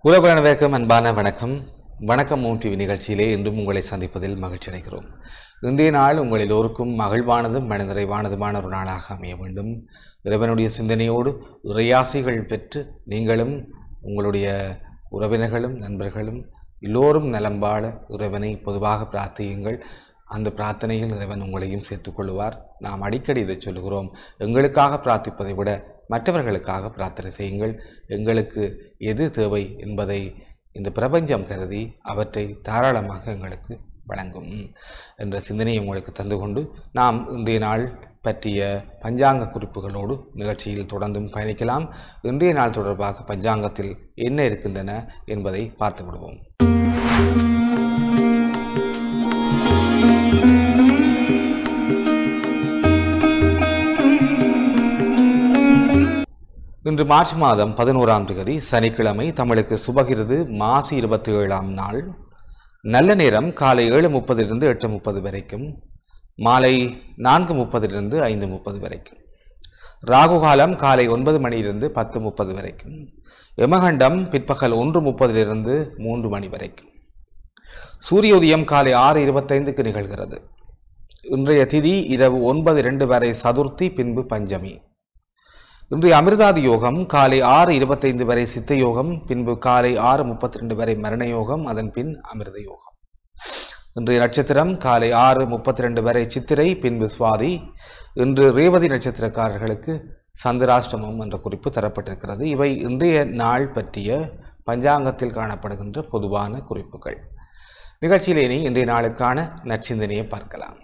உலக அனைவருக்கும் அன்பான வணக்கம் வணக்கம் மூன் டிவி நிகழ்ச்சியிலே இன்றும் உங்களை சந்திப்பதில் மகிழ்ச்சி அடைகிறோம் இன்றைய நாள் உங்கள் எல்லோருக்கும் மகிழ்வானதும் மன நிறைவானதுமான ஒரு நாளாக அமைய வேண்டும் இறைவனுடைய சிந்தனையோடு இறையாசைகள் பெற்று நீங்களும் உங்களுடைய உறவினர்களும் நண்பர்களும் எல்லோரும் நலம் வாழ இறைவனை பொதுவாக பிரார்த்தியுங்கள் அந்த பிரார்த்தனையில் இறைவன் உங்களையும் சேர்த்துக் கொள்வார் நாம் அடிக்கடி இதை சொல்லுகிறோம் எங்களுக்காக பிரார்த்திப்பதை விட மற்றவர்களுக்காக பிரார்த்தனை செய்யுங்கள் எங்களுக்கு எது தேவை என்பதை இந்த பிரபஞ்சம் கருதி அவற்றை தாராளமாக எங்களுக்கு வழங்கும் என்ற சிந்தனையை உங்களுக்கு தந்து கொண்டு நாம் இன்றைய நாள் பற்றிய பஞ்சாங்க குறிப்புகளோடு நிகழ்ச்சியில் தொடர்ந்தும் பயணிக்கலாம் இன்றைய நாள் தொடர்பாக பஞ்சாங்கத்தில் என்ன இருக்கின்றன என்பதை பார்த்து விடுவோம் இன்று மார்ச் மாதம் பதினோராம் தேதி சனிக்கிழமை தமிழுக்கு சுபகிருது மாசி இருபத்தி ஏழாம் நாள் நல்ல நேரம் காலை ஏழு முப்பதிலிருந்து எட்டு முப்பது வரைக்கும் மாலை நான்கு முப்பதிலிருந்து ஐந்து முப்பது வரைக்கும் ராகு காலம் காலை ஒன்பது மணியிலிருந்து பத்து முப்பது வரைக்கும் யமகண்டம் பிற்பகல் ஒன்று முப்பதிலிருந்து மூன்று மணி வரைக்கும் சூரிய உதயம் காலை ஆறு இருபத்தைந்துக்கு நிகழ்கிறது இன்றைய திதி இரவு ஒன்பது இரண்டு வரை சதுர்த்தி பின்பு பஞ்சமி இன்றைய அமிர்தாதி யோகம் காலை ஆறு இருபத்தைந்து வரை சித்த யோகம் பின்பு காலை ஆறு முப்பத்தி ரெண்டு வரை மரண யோகம் அதன் பின் அமிர்த யோகம் இன்றைய நட்சத்திரம் காலை ஆறு முப்பத்தி ரெண்டு வரை சித்திரை பின்பு சுவாதி இன்று ரேவதி நட்சத்திரக்காரர்களுக்கு சந்திராஷ்டமம் என்ற குறிப்பு தரப்பட்டிருக்கிறது இவை இன்றைய நாள் பற்றிய பஞ்சாங்கத்தில் காணப்படுகின்ற பொதுவான குறிப்புகள் நிகழ்ச்சியிலே இனி இன்றைய நாளுக்கான நற்சிந்தனையை பார்க்கலாம்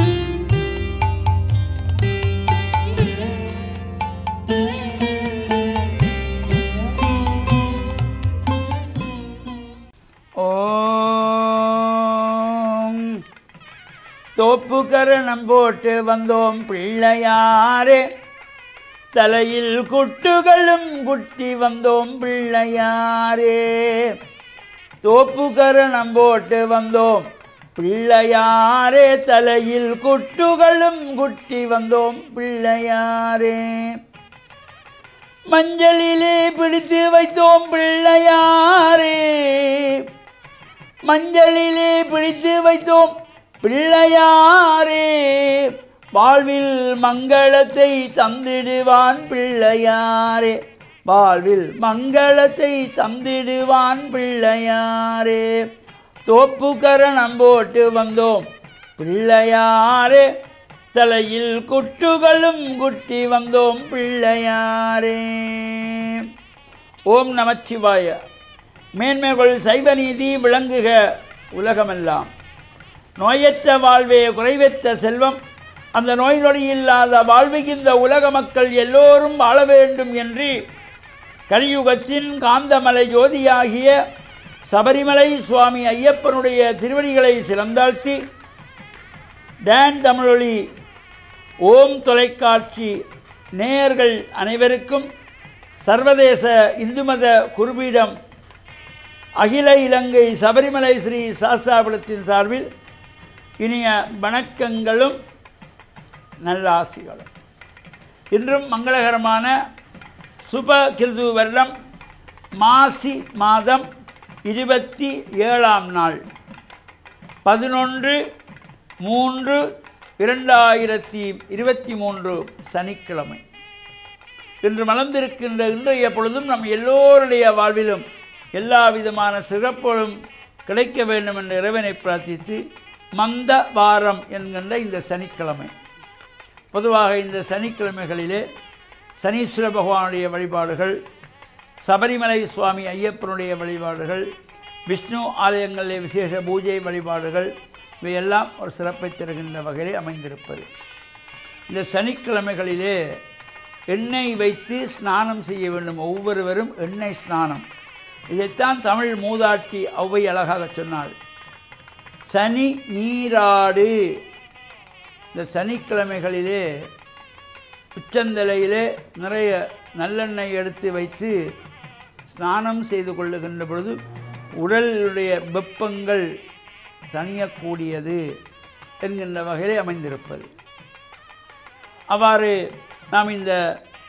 ஓம் தோப்புக்கரணம் போட்டு வந்தோம் பிள்ளையாரே தலையில் குட்டுகளும் குட்டி வந்தோம் பிள்ளையாரே தோப்புக்கரணம் போட்டு வந்தோம் பிள்ளையாரே தலையில் குட்டுகளும் குட்டி வந்தோம் பிள்ளையாரே மஞ்சளிலே பிடித்து வைத்தோம் பிள்ளையாரே மஞ்சளிலே பிடித்து வைத்தோம் பிள்ளையாரே வாழ்வில் மங்களத்தை தந்திடுவான் பிள்ளையாரே வாழ்வில் மங்களத்தை தந்திடுவான் பிள்ளையாரே தோப்புக்கரணம் போட்டு வந்தோம் பிள்ளையாரே தலையில் குட்டுகளும் குட்டி வந்தோம் பிள்ளையாரே ஓம் நமச்சிவாய மேன்மைகள் சைவ நீதி விளங்குக உலகமெல்லாம் நோயற்ற வாழ்வே குறைவற்ற செல்வம் அந்த நோய் நொடி இல்லாத வாழ்வுகின்ற உலக மக்கள் எல்லோரும் வாழ வேண்டும் என்று கலியுகத்தின் காந்தமலை ஜோதியாகிய சபரிமலை சுவாமி ஐயப்பனுடைய திருவடிகளை சிறந்தாழ்த்தி டான் தமிழொலி ஓம் தொலைக்காட்சி நேயர்கள் அனைவருக்கும் சர்வதேச இந்து மத குருபீடம் அகில இலங்கை சபரிமலை ஸ்ரீ சாஸ்தாபுரத்தின் சார்பில் இனிய வணக்கங்களும் நல்லாசிகளும் இன்றும் மங்களகரமான சுப கிருது வருடம் மாசி மாதம் இருபத்தி ஏழாம் நாள் பதினொன்று மூன்று இரண்டாயிரத்தி இருபத்தி மூன்று சனிக்கிழமை இன்று மலர்ந்திருக்கின்ற இன்றைய பொழுதும் நம் எல்லோருடைய வாழ்விலும் எல்லா விதமான சிறப்புகளும் கிடைக்க வேண்டும் என்ற இறைவனை பிரார்த்தித்து மந்த வாரம் என்கின்ற இந்த சனிக்கிழமை பொதுவாக இந்த சனிக்கிழமைகளிலே சனீஸ்வர பகவானுடைய வழிபாடுகள் சபரிமலை சுவாமி ஐயப்பனுடைய வழிபாடுகள் விஷ்ணு ஆலயங்களிலே விசேஷ பூஜை வழிபாடுகள் இவையெல்லாம் ஒரு சிறப்பை தருகின்ற வகையிலே அமைந்திருப்பது இந்த சனிக்கிழமைகளிலே எண்ணெய் வைத்து ஸ்நானம் செய்ய வேண்டும் ஒவ்வொருவரும் எண்ணெய் ஸ்நானம் இதைத்தான் தமிழ் மூதாட்டி ஔவை அழகாக சொன்னாள் சனி நீராடு இந்த சனிக்கிழமைகளிலே உச்சந்தலையிலே நிறைய நல்லெண்ணெய் எடுத்து வைத்து ஸ்நானம் செய்து கொள்ளுகின்ற பொழுது உடலுடைய வெப்பங்கள் தணியக்கூடியது என்கின்ற வகையிலே அமைந்திருப்பது அவ்வாறு நாம் இந்த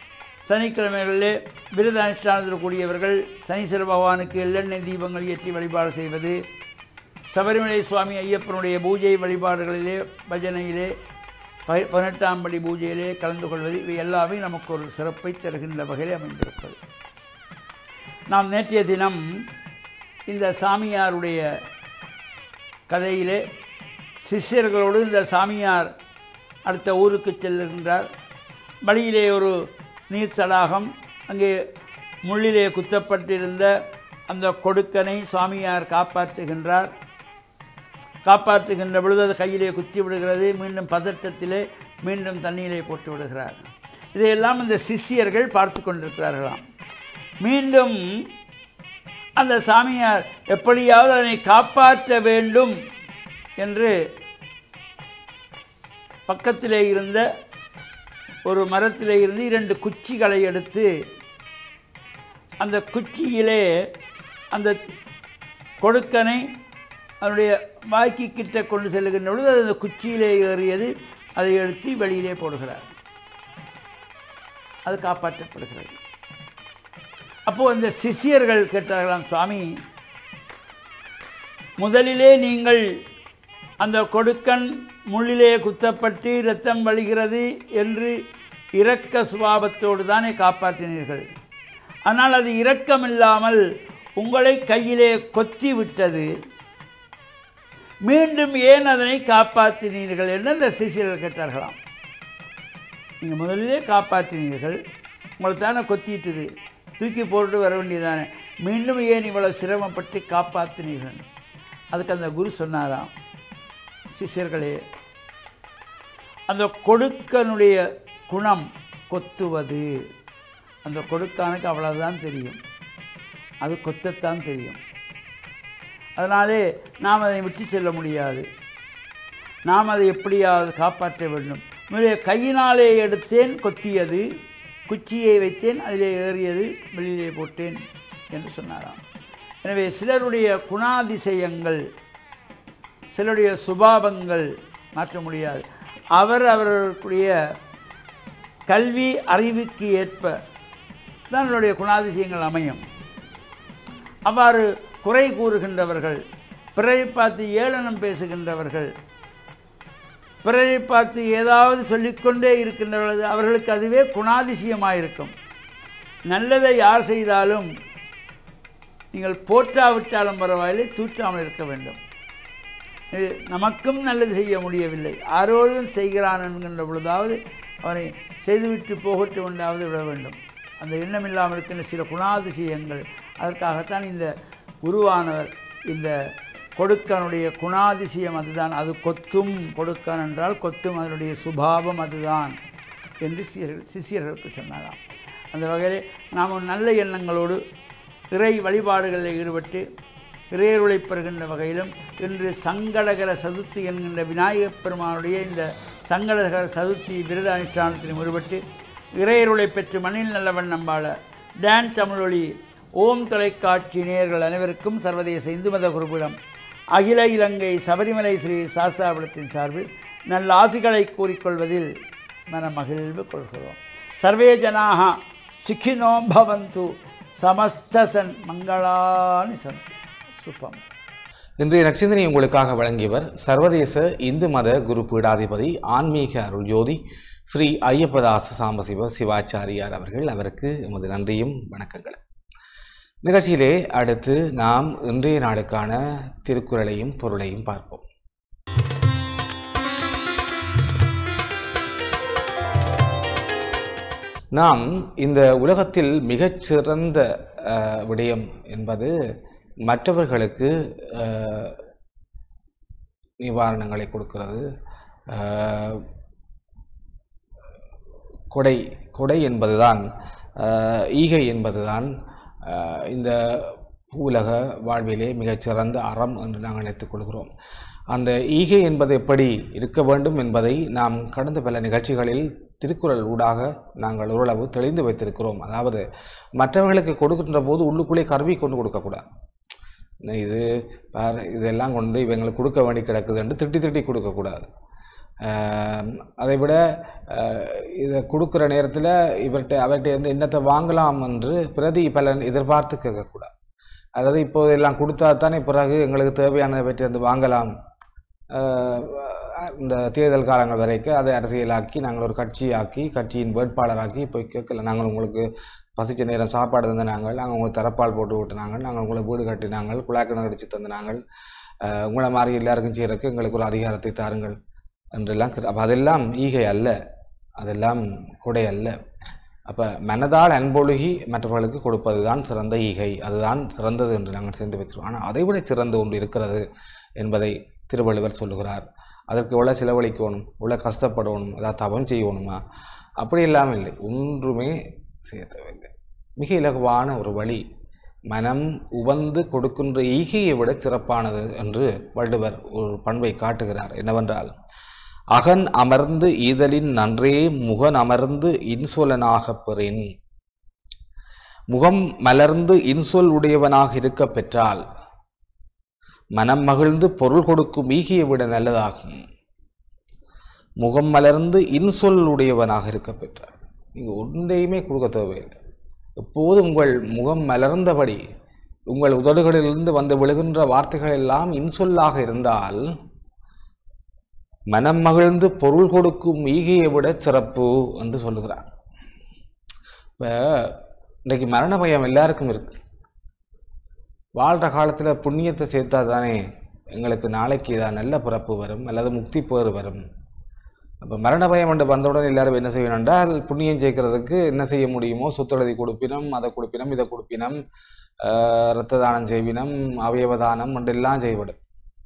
சனிக்கிழமைகளிலே விரத அனுஷ்டானத்தில் கூடியவர்கள் சனீஸ்வர பகவானுக்கு எள்ளெண்ணெய் தீபங்கள் ஏற்றி வழிபாடு செய்வது சபரிமலை சுவாமி ஐயப்பனுடைய பூஜை வழிபாடுகளிலே பஜனையிலே ப பதினெட்டாம் படி பூஜையிலே கலந்து கொள்வது இவை எல்லாமே நமக்கு ஒரு சிறப்பை தருகின்ற வகையில் அமைந்திருப்பது நாம் நேற்றைய தினம் இந்த சாமியாருடைய கதையிலே சிஷ்யர்களோடு இந்த சாமியார் அடுத்த ஊருக்கு செல்லுகின்றார் வழியிலே ஒரு நீர் தடாகம் அங்கே முள்ளிலே குத்தப்பட்டிருந்த அந்த கொடுக்கனை சாமியார் காப்பாற்றுகின்றார் காப்பாற்றுகின்ற பொழுது அது கையிலே குத்தி விடுகிறது மீண்டும் பதட்டத்திலே மீண்டும் தண்ணீரை போட்டு விடுகிறார் இதையெல்லாம் இந்த சிஷ்யர்கள் பார்த்து கொண்டிருக்கிறார்களாம் மீண்டும் அந்த சாமியார் எப்படியாவது அதனை காப்பாற்ற வேண்டும் என்று பக்கத்திலே இருந்த ஒரு மரத்திலே இருந்து இரண்டு குச்சிகளை எடுத்து அந்த குச்சியிலே அந்த கொடுக்கனை அதனுடைய வாய்க்கு கிட்ட கொண்டு செல்லுகின்ற பொழுது அது அந்த குச்சியிலே ஏறியது அதை எடுத்து வெளியிலே போடுகிறார் அது காப்பாற்றப்படுகிறது அப்போது அந்த சிஷ்யர்கள் கேட்டார்களாம் சுவாமி முதலிலே நீங்கள் அந்த கொடுக்கன் முள்ளிலே குத்தப்பட்டு இரத்தம் வழிகிறது என்று இரக்க சுபாவத்தோடு தானே காப்பாற்றினீர்கள் ஆனால் அது இரக்கமில்லாமல் உங்களை கையிலே கொத்தி விட்டது மீண்டும் ஏன் அதனை காப்பாற்றினீர்கள் என்று அந்த சிஷியர்கள் கேட்டார்களாம் நீங்கள் முதலிலே காப்பாற்றினீர்கள் உங்களை தானே கொத்திட்டுது தூக்கி போட்டு வர வேண்டியதானே மீண்டும் ஏன் இவ்வளோ சிரமப்பட்டு காப்பாற்றினீர்கள் அதுக்கு அந்த குரு சொன்னாராம் சிஷ்யர்களே அந்த கொடுக்கனுடைய குணம் கொத்துவது அந்த கொடுக்கானுக்கு அவ்வளவுதான் தெரியும் அது கொத்தத்தான் தெரியும் அதனாலே நாம் அதை விட்டு செல்ல முடியாது நாம் அதை எப்படியாவது காப்பாற்ற வேண்டும் முதலில் கையினாலே எடுத்தேன் கொத்தியது குச்சியை வைத்தேன் அதிலே ஏறியது வெளியிலே போட்டேன் என்று சொன்னாராம் எனவே சிலருடைய குணாதிசயங்கள் சிலருடைய சுபாவங்கள் மாற்ற முடியாது அவர் அவர்களுடைய கல்வி அறிவுக்கு ஏற்ப தான் அவருடைய குணாதிசயங்கள் அமையும் அவ்வாறு குறை கூறுகின்றவர்கள் பிறரை பார்த்து ஏளனம் பேசுகின்றவர்கள் பிறரை பார்த்து ஏதாவது சொல்லிக்கொண்டே இருக்கின்றவர்கள் அவர்களுக்கு அதுவே குணாதிசயமாக இருக்கும் நல்லதை யார் செய்தாலும் நீங்கள் போற்றாவிட்டாலும் பரவாயில்லை தூற்றாமல் இருக்க வேண்டும் இது நமக்கும் நல்லது செய்ய முடியவில்லை ஆரோடும் செய்கிறான் என்கின்ற பொழுதாவது அவனை செய்துவிட்டு போகட்டும் என்றாவது விட வேண்டும் அந்த எண்ணம் இல்லாமல் இருக்கின்ற சில குணாதிசயங்கள் அதற்காகத்தான் இந்த குருவானவர் இந்த கொடுக்கனுடைய குணாதிசயம் அதுதான் அது கொத்தும் கொடுக்கன் என்றால் கொத்தும் அதனுடைய சுபாவம் அதுதான் என்று சிஷியர்கள் சிஷியர்களுக்கு சொன்னாராம் அந்த வகையிலே நாம் நல்ல எண்ணங்களோடு இறை வழிபாடுகளில் ஈடுபட்டு இறையருளை பெறுகின்ற வகையிலும் இன்று சங்கடகர சதுர்த்தி என்கின்ற விநாயகப் பெருமானுடைய இந்த சங்கடகர சதுர்த்தி விரத அனுஷ்டானத்தில் முறுபட்டு இறையருளை பெற்று மண்ணில் நல்லவன் நம்பாள டான் தமிழொலி ஓம் தொலைக்காட்சி நேயர்கள் அனைவருக்கும் சர்வதேச இந்து மத குருபீடம் அகில இலங்கை சபரிமலை ஸ்ரீ சாஸ்தாபுரத்தின் சார்பில் நல்ல ஆசிகளை கூறிக்கொள்வதில் மன மகிழ்வு கொள்கிறோம் சர்வே ஜனாக சுகினோ பவந்து சமஸ்தசன் மங்களானி சன் சுபம் இன்றைய நச்சிந்தனை உங்களுக்காக வழங்கியவர் சர்வதேச இந்து மத குரு பீடாதிபதி ஆன்மீக அருள் ஜோதி ஸ்ரீ ஐயப்பதாச சாம்பசிவ சிவாச்சாரியார் அவர்கள் அவருக்கு எமது நன்றியும் வணக்கங்கள் நிகழ்ச்சியிலே அடுத்து நாம் இன்றைய நாளுக்கான திருக்குறளையும் பொருளையும் பார்ப்போம் நாம் இந்த உலகத்தில் மிகச்சிறந்த அஹ், விடயம் என்பது மற்றவர்களுக்கு அஹ், நிவாரணங்களை கொடுக்கிறது அஹ், கொடை கொடை என்பதுதான் அஹ், ஈகை என்பதுதான் அஹ், இந்த பூலக வாழ்விலே மிகச்சிறந்த அறம் என்று நாங்கள் நினைத்துக் கொள்கிறோம் அந்த ஈகை என்பது எப்படி இருக்க வேண்டும் என்பதை நாம் கடந்த பல நிகழ்ச்சிகளில் திருக்குறள் ஊடாக நாங்கள் ஓரளவு தெளிந்து வைத்திருக்கிறோம் அதாவது மற்றவர்களுக்கு கொடுக்கின்ற போது உள்ளுக்குள்ளே கருவி கொண்டு கொடுக்கக்கூடாது இது பாரு இதெல்லாம் கொண்டு இவங்களுக்கு கொடுக்க வேண்டி கிடக்குது என்று திட்டி திட்டி கொடுக்கக்கூடாது ஆஹ் அதை விட ஆஹ் இதை கொடுக்குற நேரத்தில் இவர்கிட்ட அவர்கிட்ட இருந்து என்னத்தை வாங்கலாம் என்று பிரதி பலன் எதிர்பார்த்து கேட்கக்கூடாது அதாவது இப்போது எல்லாம் கொடுத்தா தானே பிறகு எங்களுக்கு தேவையானதை பற்றி வந்து வாங்கலாம் ஆஹ் இந்த தேர்தல் காலங்கள் வரைக்கும் அதை அரசியலாக்கி நாங்கள் ஒரு கட்சியாக்கி கட்சியின் வேட்பாளராக்கி போய் கேட்கல நாங்கள் உங்களுக்கு பசிச்ச நேரம் சாப்பாடு தந்த நாங்கள் நாங்கள் உங்களுக்கு தரப்பால் போட்டு விட்டுனாங்க நாங்கள் உங்களுக்கு வீடு கட்டினாங்கள் குழாக்கிணறு அடித்து தந்த நாங்கள் ஆஹ் உங்களை மாதிரி எல்லாருக்கும் செய்யறதுக்கு எங்களுக்கு ஒரு அதிகாரத்தை தாருங்கள் என்றெல்லாம் கிற- அப்ப அதெல்லாம் ஈகை அல்ல அதெல்லாம் கொடை அல்ல அப்போ மனதால் அன்பொழுகி மற்றவர்களுக்கு கொடுப்பது தான் சிறந்த ஈகை அதுதான் சிறந்தது என்று நாங்கள் சேர்ந்து வச்சிருக்கோம் ஆனால் அதை விட சிறந்த ஒன்று இருக்கிறது என்பதை திருவள்ளுவர் சொல்லுகிறார் அதற்கு எவ்வளோ செலவழிக்கணும் எவ்வளோ கஷ்டப்படணும் ஏதாவது தவம் செய்யணுமா அப்படி இல்லாமல் இல்லை ஒன்றுமே செய்ய தேவையில்லை மிக இலகுவான ஒரு வழி மனம் உவந்து கொடுக்கின்ற ஈகையை விட சிறப்பானது என்று வள்ளுவர் ஒரு பண்பை காட்டுகிறார் என்னவென்றால் அகன் அமர்ந்து ஈதலின் நன்றே முகன் அமர்ந்து இன்சொலனாகப் பெறின் முகம் மலர்ந்து இன்சொல் உடையவனாக இருக்கப் பெற்றால் மனம் மகிழ்ந்து பொருள் கொடுக்கும் ஈகையை விட நல்லதாகும் முகம் மலர்ந்து இன்சொல் உடையவனாக இருக்கப் பெற்றால் நீங்கள் ஒன்றையுமே கொடுக்க தேவையில்லை எப்போது உங்கள் முகம் மலர்ந்தபடி உங்கள் உதடுகளிலிருந்து வந்து விழுகின்ற வார்த்தைகள் எல்லாம் இன்சொல்லாக இருந்தால் மனம் மகிழ்ந்து பொருள் கொடுக்கும் ஈகையை விட சிறப்பு என்று சொல்லுகிறார் இப்போ இன்றைக்கு மரண பயம் எல்லாருக்கும் இருக்கு வாழ்கிற காலத்தில் புண்ணியத்தை சேர்த்தா தானே எங்களுக்கு நாளைக்கு இதாக நல்ல பிறப்பு வரும் அல்லது முக்தி பேறு வரும் அப்போ மரண பயம் என்று வந்தவுடன் எல்லாரும் என்ன செய்யணும் என்றால் புண்ணியம் சேர்க்கறதுக்கு என்ன செய்ய முடியுமோ சொத்துழதி கொடுப்பினம் அதை கொடுப்பினம் இதை கொடுப்பினம் ஆஹ் இரத்த தானம் செய்வினம் அவயவ தானம் என்றெல்லாம் செய்விடும்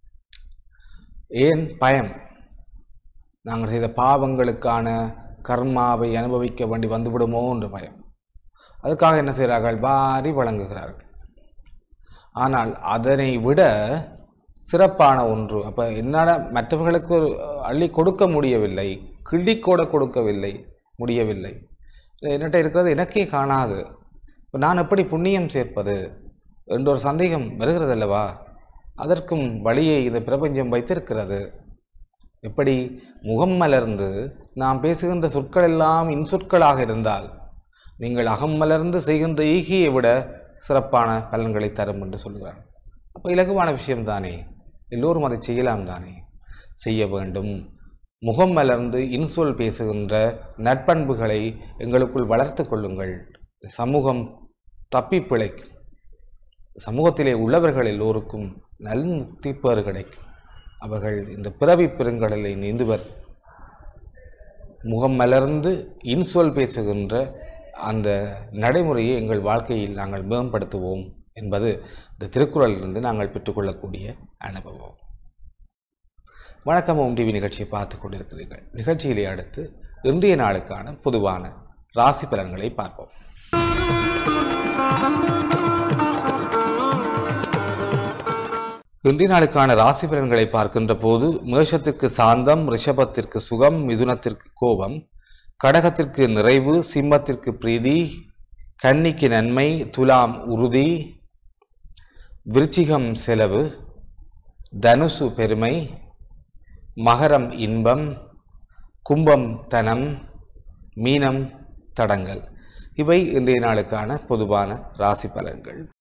ஏன் பயம் நாங்கள் செய்த பாவங்களுக்கான கர்மாவை அனுபவிக்க வேண்டி வந்துவிடுமோ என்ற பயம் அதுக்காக என்ன செய்கிறார்கள் வாரி வழங்குகிறார்கள் ஆனால் அதனை விட சிறப்பான ஒன்று அப்போ என்னால் மற்றவர்களுக்கு ஒரு அள்ளி கொடுக்க முடியவில்லை கிள்ளிக்கோட கொடுக்கவில்லை முடியவில்லை என்னட்ட இருக்கிறது எனக்கே காணாது இப்போ நான் எப்படி புண்ணியம் சேர்ப்பது என்ற ஒரு சந்தேகம் வருகிறது அல்லவா அதற்கும் வழியை இந்த பிரபஞ்சம் வைத்திருக்கிறது எப்படி முகம் மலர்ந்து நாம் பேசுகின்ற சொற்கள் எல்லாம் இன்சொற்களாக இருந்தால் நீங்கள் அகம் மலர்ந்து செய்கின்ற ஈகியை விட சிறப்பான பலன்களை தரும் என்று சொல்கிறார் அப்போ இலகுவான விஷயம் தானே எல்லோரும் அதை செய்யலாம் தானே செய்ய வேண்டும் முகம் மலர்ந்து இன்சொல் பேசுகின்ற நற்பண்புகளை எங்களுக்குள் வளர்த்து கொள்ளுங்கள் சமூகம் தப்பி பிழைக்கும் சமூகத்திலே உள்ளவர்கள் எல்லோருக்கும் நல்முக்தி பேறு கிடைக்கும் அவர்கள் இந்த பிறவி பெருங்கடலை நீந்துவர் முகம் மலர்ந்து இன்சொல் பேசுகின்ற அந்த நடைமுறையை எங்கள் வாழ்க்கையில் நாங்கள் மேம்படுத்துவோம் என்பது இந்த திருக்குறளிலிருந்து நாங்கள் பெற்றுக்கொள்ளக்கூடிய அனுபவம் வணக்கம் ஓம் டிவி நிகழ்ச்சியை பார்த்து கொண்டிருக்கிறீர்கள் நிகழ்ச்சியிலே அடுத்து இன்றைய நாளுக்கான பொதுவான ராசி பலன்களை பார்ப்போம் இன்றைய நாளுக்கான ராசி பலன்களை பார்க்கின்ற போது மேஷத்திற்கு சாந்தம் ரிஷபத்திற்கு சுகம் மிதுனத்திற்கு கோபம் கடகத்திற்கு நிறைவு சிம்மத்திற்கு பிரீதி கன்னிக்கு நன்மை துலாம் உறுதி விருச்சிகம் செலவு தனுசு பெருமை மகரம் இன்பம் கும்பம் தனம் மீனம் தடங்கல் இவை இன்றைய நாளுக்கான பொதுவான ராசி பலன்கள்